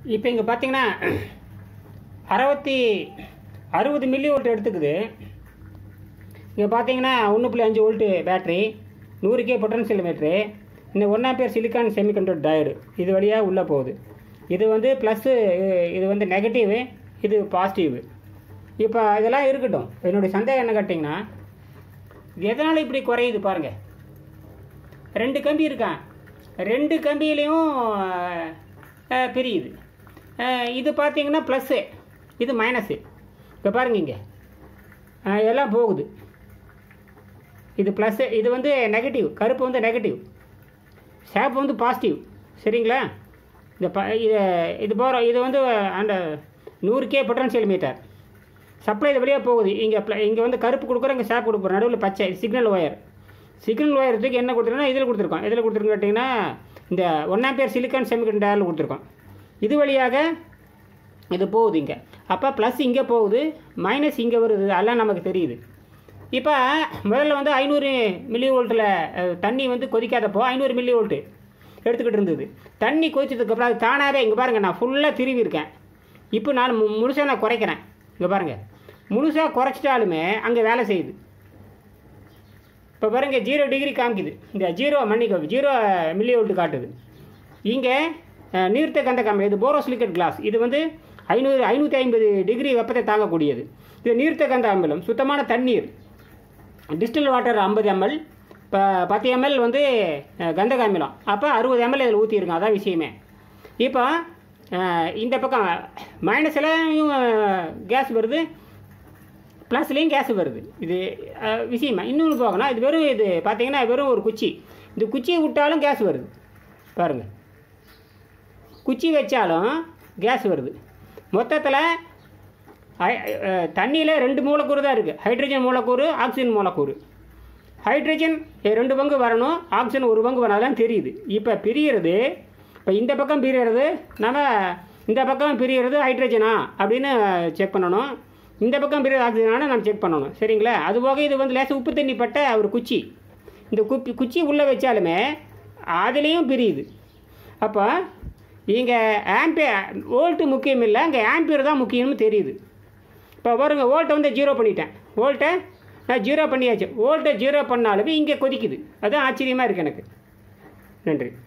இப்போ இங்கே பார்த்தீங்கன்னா அறுபத்தி அறுபது மில்லி வோல்ட் எடுத்துக்குது இங்கே பார்த்தீங்கன்னா ஒன்று புள்ளி அஞ்சு வோல்ட்டு பேட்ரி நூறு கே பொட்டன்சியல் மீட்ரு இந்த ஒன்றாம் பேர் சிலிக்கான் செமிகண்டக்டர் டயர்டு இது வழியாக உள்ளே போகுது இது வந்து ப்ளஸ்ஸு இது வந்து நெகட்டிவு இது பாசிட்டிவு இப்போ இதெல்லாம் இருக்கட்டும் என்னுடைய சந்தேகம் என்ன கேட்டிங்கன்னா இது எதனால் இப்படி குறையுது பாருங்கள் ரெண்டு கம்பி இருக்கான் ரெண்டு கம்பியிலையும் அஹ், பிரியுது அஹ், இது பார்த்தீங்கன்னா ப்ளஸ்ஸு இது மைனஸு இப்போ பாருங்க இங்கே அஹ், எல்லாம் போகுது இது ப்ளஸ்ஸு இது வந்து நெகட்டிவ் கருப்பு வந்து நெகட்டிவ் சேப்பு வந்து பாசிட்டிவ் சரிங்களா இந்த ப இது இது போகிற இது வந்து அந்த நூறு கே பொட்டன்சியல் மீட்டர் சப்ளை இது வழியாக போகுது இங்கே இங்கே வந்து கருப்பு கொடுக்குறோம் இங்கே சேப் கொடுக்குறோம் நடுவில் பச்சை சிக்னல் ஒயர் சிக்னல் ஒயரத்துக்கு என்ன கொடுத்துருக்கோம்னா இதில் கொடுத்துருக்கோம் இதில் கொடுத்துருக்கோம் கேட்டிங்கன்னா இந்த ஒன்றாம் பேர் சிலிக்கான் செமிகண்டரில் கொடுத்துருக்கோம் இது வழியாக இது போகுது இங்கே அப்போ ப்ளஸ் இங்கே போகுது மைனஸ் இங்கே வருது அதெல்லாம் நமக்கு தெரியுது இப்போ முதல்ல வந்து ஐநூறு மில்லி வோல்ட்டில் தண்ணி வந்து கொதிக்காதப்போ ஐநூறு மில்லி வோல்ட்டு எடுத்துக்கிட்டு இருந்தது தண்ணி கொதிச்சதுக்கப்புறம் அது தானாகவே இங்கே பாருங்கள் நான் ஃபுல்லாக திருவி இருக்கேன் இப்போ நான் மு முழுசாக நான் குறைக்கிறேன் இங்கே பாருங்கள் முழுசாக குறைச்சிட்டாலுமே அங்கே வேலை செய்யுது இப்போ பாருங்க ஜீரோ டிகிரி காமிக்குது இந்த ஜீரோ மன்னிக்கோ ஜீரோ மில்லி வோல்ட் காட்டுது இங்கே அஹ், நீர்த்த கந்த காமி இது போரோசிலிக்கட் கிளாஸ் இது வந்து ஐநூறு ஐநூற்றி ஐம்பது டிகிரி வெப்பத்தை தாங்கக்கூடியது இது நீர்த்த கந்த அமிலம் சுத்தமான தண்ணீர் டிஸ்டில் வாட்டர் ஐம்பது எம்எல் இப்போ பத்து எம்எல் வந்து அஹ், கந்தக அமிலம் அப்போ அறுபது எம்எல் இதில் ஊற்றிருங்க அதான் விஷயமே இப்போ அஹ், இந்த பக்கம் மைனஸ்லையும் கேஸ் வருது ப்ளஸ்லேயும் கேஸ் வருது இது அஹ், விஷயமா இன்னொன்று போகணும் இது வெறும் இது பார்த்தீங்கன்னா வெறும் ஒரு குச்சி இந்த குச்சியை விட்டாலும் கேஸ் வருது பாருங்கள் குச்சி வச்சாலும் கேஸ் வருது மொத்தத்தில் தண்ணியில் ரெண்டு மூலக்கூறு தான் இருக்குது ஹைட்ரஜன் மூலக்கூறு ஆக்சிஜன் மூலக்கூறு ஹைட்ரஜன் ரெண்டு பங்கு வரணும் ஆக்சிஜன் ஒரு பங்கு வராதான் தெரியுது இப்போ பிரியறது இப்போ இந்த பக்கம் பிரியறது நம்ம இந்த பக்கம் பிரியறது ஹைட்ரஜனா அப்படின்னு செக் பண்ணணும் இந்த பக்கம் பிரியறது ஆக்சிஜனான நம்ம செக் பண்ணணும் சரிங்களா அதுபோக இது வந்து லேசாக உப்பு தண்ணி பட்ட ஒரு குச்சி இந்த குப்பி குச்சி உள்ளே வச்சாலுமே அதுலேயும் பிரியுது அப்போ இங்கே ஆம்பியர் வோல்ட்டு முக்கியம் இல்லை இங்கே ஆம்பியர் தான் முக்கியம்னு தெரியுது இப்போ பாருங்க வோல்ட்டை வந்து ஜீரோ பண்ணிட்டேன் வோல்ட்டை நான் ஜீரோ பண்ணியாச்சு வோல்ட்டை ஜீரோ பண்ணாலுமே இங்கே கொதிக்குது அதுதான் ஆச்சரியமாக இருக்குது எனக்கு நன்றி